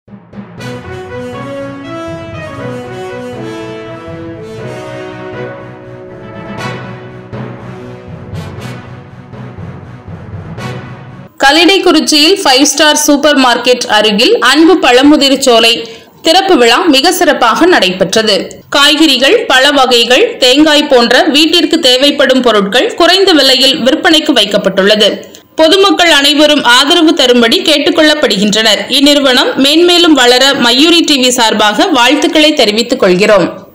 கலிடைக்குறிச்சியில் five star supermarket அருகில் அன்பு பழமுதிர் சோலை திறப்பு விழா மிக சிறப்பாக நடைபெற்றது காய்கறிகள் பழ வகைகள் தேங்காய் போன்ற வீட்டிற்கு தேவைப்படும் பொருட்கள் குறைந்த விலையில் விற்பனைக்கு வைக்கப்பட்டுள்ளது பொதுமக்கள் அனைவரும் ஆதரவு தரும்படி கேட்டுக்கொள்ளப்படுகின்றனர் இந்நிறுவனம் மேன்மேலும் வளர மயூரி டிவி சார்பாக வாழ்த்துக்களை தெரிவித்துக் கொள்கிறோம்